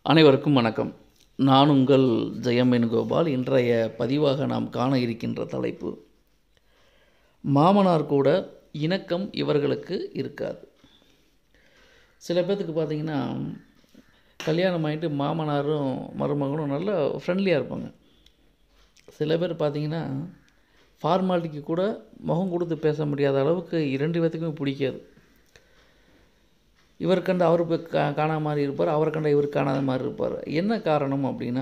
அனைவருக்கும் வணக்கம் நான் உங்கள் ஜெயம் வேணுகோபால் இன்றைய பதிவாக நாம் காண இருக்கின்ற தலைப்பு மாமனார் கூட இணக்கம் இவர்களுக்கு இருக்காது சில பேர்த்துக்கு பார்த்தீங்கன்னா கல்யாணம் ஆகிட்டு மாமனாரும் மருமகனும் நல்ல ஃப்ரெண்ட்லியாக இருப்பாங்க சில பேர் பார்த்தீங்கன்னா ஃபார்மாலிட்டிக்கு கூட முகம் கொடுத்து பேச முடியாத அளவுக்கு இரண்டு பேர்த்துக்குமே பிடிக்காது இவர் கண்டு அவர் போய் கா காணாத மாதிரி இருப்பார் அவர் கண்ட இவர் காணாத மாதிரி இருப்பார் என்ன காரணம் அப்படின்னா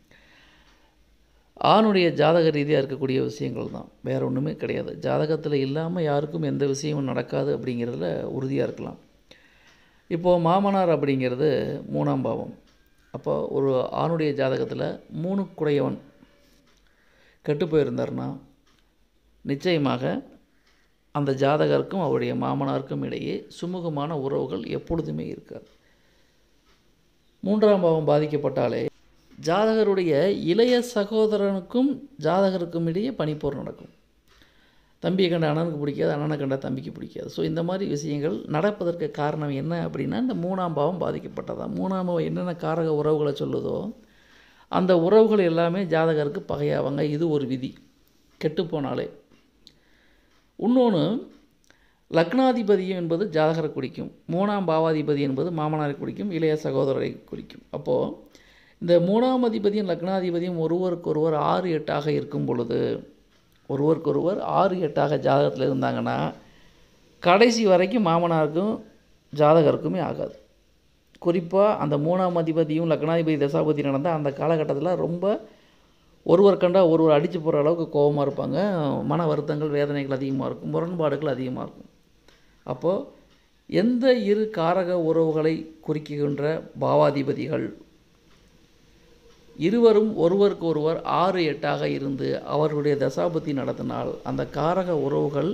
ஆணுடைய ஜாதக ரீதியாக இருக்கக்கூடிய விஷயங்கள் தான் வேறு ஒன்றுமே கிடையாது ஜாதகத்தில் இல்லாமல் யாருக்கும் எந்த விஷயமும் நடக்காது அப்படிங்கிறதுல உறுதியாக இருக்கலாம் இப்போது மாமனார் அப்படிங்கிறது மூணாம் பாவம் அப்போ ஒரு ஆணுடைய ஜாதகத்தில் மூணு குடையவன் கெட்டு போயிருந்தார்னா நிச்சயமாக அந்த ஜாதகருக்கும் அவருடைய மாமனாருக்கும் இடையே சுமூகமான உறவுகள் எப்பொழுதுமே இருக்காது மூன்றாம் பாவம் பாதிக்கப்பட்டாலே ஜாதகருடைய இளைய சகோதரனுக்கும் ஜாதகருக்கும் இடையே பனிப்போர் நடக்கும் தம்பியை கண்ட அண்ணனுக்கு பிடிக்காது அண்ணனை கண்ட தம்பிக்கு பிடிக்காது ஸோ இந்த மாதிரி விஷயங்கள் நடப்பதற்கு காரணம் என்ன அப்படின்னா இந்த மூணாம் பாவம் பாதிக்கப்பட்டதா மூணாம் பாவம் என்னென்ன காரக உறவுகளை சொல்லுதோ அந்த உறவுகள் எல்லாமே ஜாதகருக்கு பகையாவாங்க இது ஒரு விதி கெட்டுப்போனாலே இன்னொன்று லக்னாதிபதியம் என்பது ஜாதகரை குறிக்கும் மூணாம் பாவாதிபதி என்பது மாமனாரை குறிக்கும் இளைய சகோதரரை குறிக்கும் அப்போது இந்த மூணாம் அதிபதியும் லக்னாதிபதியும் ஒருவருக்கொருவர் ஆறு எட்டாக இருக்கும் பொழுது ஒருவருக்கொருவர் ஆறு எட்டாக ஜாதகத்தில் இருந்தாங்கன்னா கடைசி வரைக்கும் மாமனாருக்கும் ஜாதகருக்குமே ஆகாது குறிப்பாக அந்த மூணாம் அதிபதியும் லக்னாதிபதி தசாபதி நடந்தால் அந்த காலகட்டத்தில் ரொம்ப ஒருவர் கண்டா ஒருவர் அடித்து போகிற அளவுக்கு கோபமாக இருப்பாங்க மன வருத்தங்கள் வேதனைகள் அதிகமாக இருக்கும் முரண்பாடுகள் அதிகமாக இருக்கும் அப்போது எந்த இரு காரக உறவுகளை குறிக்கின்ற பாவாதிபதிகள் இருவரும் ஒருவருக்கு ஒருவர் ஆறு எட்டாக இருந்து அவர்களுடைய தசாபதி நடத்தினால் அந்த காரக உறவுகள்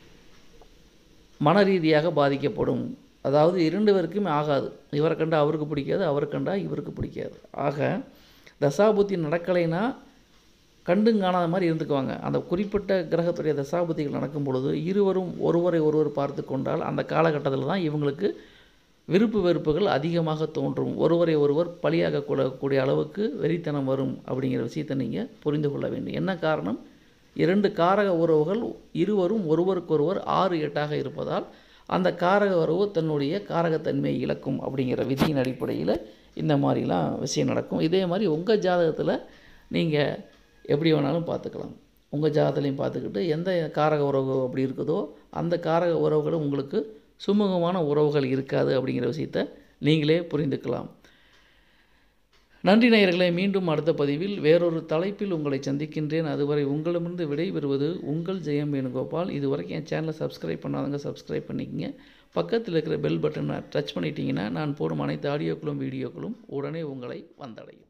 மன ரீதியாக பாதிக்கப்படும் அதாவது இரண்டு பேருக்குமே ஆகாது இவரை கண்டா அவருக்கு பிடிக்காது அவரை கண்டா இவருக்கு பிடிக்காது ஆக தசாபுத்தி நடக்கலைன்னா கண்டும் காணாத மாதிரி இருந்துக்குவாங்க அந்த குறிப்பிட்ட கிரகத்துடைய தசாபுத்திகள் நடக்கும் பொழுது இருவரும் ஒருவரை ஒருவர் பார்த்து கொண்டால் அந்த காலகட்டத்தில் தான் இவங்களுக்கு விருப்பு வெறுப்புகள் அதிகமாக தோன்றும் ஒருவரை ஒருவர் பலியாக கூடக்கூடிய அளவுக்கு வெறித்தனம் வரும் அப்படிங்கிற விஷயத்தை நீங்கள் புரிந்து கொள்ள வேண்டும் என்ன காரணம் இரண்டு காரக உறவுகள் இருவரும் ஒருவருக்கொருவர் ஆறு எட்டாக இருப்பதால் அந்த காரக உறவு தன்னுடைய காரகத்தன்மையை இழக்கும் அப்படிங்கிற விதியின் அடிப்படையில் இந்த மாதிரிலாம் விஷயம் நடக்கும் இதே மாதிரி உங்கள் ஜாதகத்தில் நீங்கள் எப்படி வேணாலும் பார்த்துக்கலாம் உங்கள் ஜாதகத்துலையும் பார்த்துக்கிட்டு எந்த காரக உறவு அப்படி இருக்குதோ அந்த காரக உறவுகளும் உங்களுக்கு சுமூகமான உறவுகள் இருக்காது அப்படிங்கிற விஷயத்த நீங்களே புரிந்துக்கலாம் நன்றி நேயர்களே மீண்டும் அடுத்த பதிவில் வேறொரு தலைப்பில் உங்களை சந்திக்கின்றேன் அதுவரை உங்களிடமிருந்து விடைபெறுவது உங்கள் ஜெயம் வேணுகோபால் இது வரைக்கும் என் சேனலை சப்ஸ்கிரைப் பண்ணாதவங்க சப்ஸ்கிரைப் பண்ணிக்கங்க பக்கத்தில் இருக்கிற பெல் பட்டனை டச் பண்ணிட்டீங்கன்னா நான் போடும் அனைத்து ஆடியோக்களும் வீடியோக்களும் உடனே உங்களை வந்தடையும்